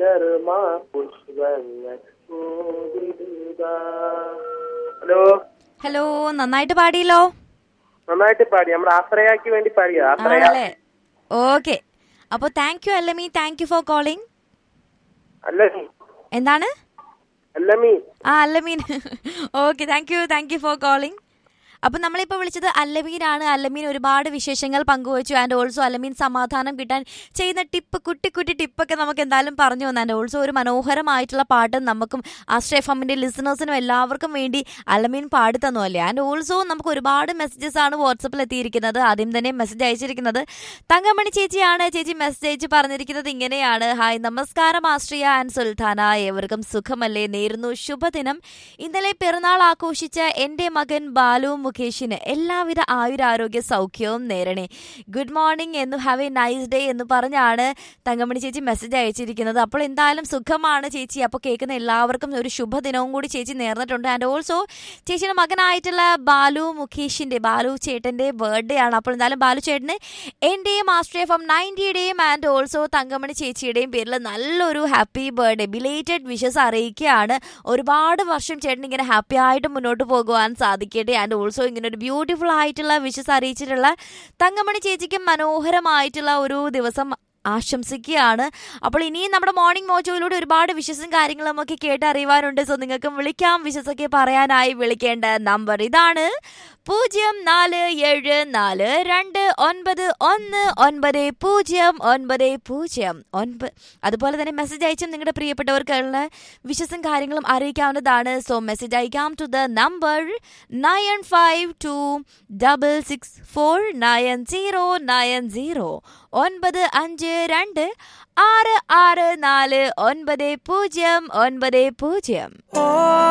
പഞ്ചകർമ്മ പുഷ്പങ്ങൾ പൂവിടുക. Hello hello നന്നായിട്ട് പാടിയല്ലോ നന്നായിട്ട് പാടി നമ്മുടെ ആശ്രയാക്ക് വേണ്ടി പാടിയ ആശ്രയ ആണല്ലേ ഓക്കെ അപ്പോൾ താങ്ക് യു അല്ലമി താങ്ക് യു ഫോർ കോളിംഗ് അല്ലമീ എന്താണ് അല്ലമീ ആ അല്ലമീൻ okay thank you thank you for calling അപ്പം നമ്മളിപ്പോൾ വിളിച്ചത് അല്ലമീനാണ് അല്ലമീൻ ഒരുപാട് വിശേഷങ്ങൾ പങ്കുവച്ചു ആൻഡ് ഓൾസോ അല്ലമീൻ സമാധാനം കിട്ടാൻ ചെയ്യുന്ന ടിപ്പ് കുട്ടി കുട്ടി ടിപ്പൊക്കെ നമുക്ക് എന്തായാലും പറഞ്ഞു വന്നു ആൻഡ് ഓൾസോ ഒരു മനോഹരമായിട്ടുള്ള പാട്ട് നമുക്കും ആശ്രയ ഫമ്മിൻ്റെ ലിസണേഴ്സിനും എല്ലാവർക്കും വേണ്ടി അല്ലമീൻ പാടി തന്നു അല്ലേ ആൻഡ് ഓൾസോ നമുക്ക് ഒരുപാട് മെസ്സേജസ് ആണ് വാട്സപ്പിൽ എത്തിയിരിക്കുന്നത് ആദ്യം തന്നെ മെസ്സേജ് അയച്ചിരിക്കുന്നത് തങ്കമണി ചേച്ചിയാണ് ചേച്ചി മെസ്സേജ് അയച്ച് പറഞ്ഞിരിക്കുന്നത് ഇങ്ങനെയാണ് ഹായ് നമസ്കാരം ആശ്രിയ ആൻഡ് സുൽത്താന ഏവർക്കും സുഖമല്ലേ നേരുന്നു ശുഭദിനം ഇന്നലെ പിറന്നാൾ ആഘോഷിച്ച എൻ്റെ മകൻ ബാലു മുകേഷിന് എല്ലാവിധ ആയുരാരോഗ്യ സൗഖ്യവും നേരണേ ഗുഡ് മോർണിംഗ് എന്ന് ഹാവ് എ നൈസ് ഡേ എന്ന് പറഞ്ഞാണ് തങ്കമണി ചേച്ചി മെസ്സേജ് അയച്ചിരിക്കുന്നത് അപ്പോൾ എന്തായാലും സുഖമാണ് ചേച്ചി അപ്പോൾ കേൾക്കുന്ന എല്ലാവർക്കും ഒരു ശുഭദിനവും കൂടി ചേച്ചി നേർന്നിട്ടുണ്ട് ആൻഡ് ഓൾസോ ചേച്ചിയുടെ മകനായിട്ടുള്ള ബാലു മുകേഷിൻ്റെ ബാലു ചേട്ടൻ്റെ ബർത്ത്ഡേ ആണ് അപ്പോൾ എന്തായാലും ബാലു ചേട്ടന് എൻ്റെയും ആസ്ട്രേ ഫ്രം നയൻറ്റിയുടെയും ആൻഡ് ഓൾസോ തങ്കമണി ചേച്ചിയുടെയും പേരിൽ നല്ലൊരു ഹാപ്പി ബർത്ത്ഡേ ബിലേറ്റഡ് വിഷസ് അറിയിക്കുകയാണ് ഒരുപാട് വർഷം ചേട്ടൻ ഇങ്ങനെ ഹാപ്പി ആയിട്ട് മുന്നോട്ട് പോകുവാൻ സാധിക്കട്ടെ ആൻഡ് ഓൾസോ ഇങ്ങനെ ഒരു ബ്യൂട്ടിഫുൾ ആയിട്ടുള്ള വിഷസ് അറിയിച്ചിട്ടുള്ള തങ്കമണി ചേച്ചിക്കും മനോഹരമായിട്ടുള്ള ഒരു ദിവസം ആശംസിക്കുകയാണ് അപ്പോൾ ഇനിയും നമ്മുടെ മോർണിംഗ് മോജോയിലൂടെ ഒരുപാട് വിശ്വസും കാര്യങ്ങളും ഒക്കെ കേട്ട് അറിയുവാനുണ്ട് സോ നിങ്ങൾക്കും വിളിക്കാം വിശ്വസൊക്കെ പറയാനായി വിളിക്കേണ്ട നമ്പർ ഇതാണ് പൂജ്യം നാല് ഏഴ് നാല് രണ്ട് ഒൻപത് ഒന്ന് ഒൻപത് പൂജ്യം ഒൻപത് പൂജ്യം ഒൻപത് അതുപോലെ തന്നെ മെസ്സേജ് അയച്ചും നിങ്ങളുടെ പ്രിയപ്പെട്ടവർക്കുള്ള വിശ്വസും കാര്യങ്ങളും അറിയിക്കാവുന്നതാണ് സോ മെസ്സേജ് അയക്കാം to the number nine five two double six four nine zero nine zero ഒൻപത് അഞ്ച് രണ്ട് ആറ് ആറ് നാല് ഒൻപത് പൂജ്യം ഒൻപത് പൂജ്യം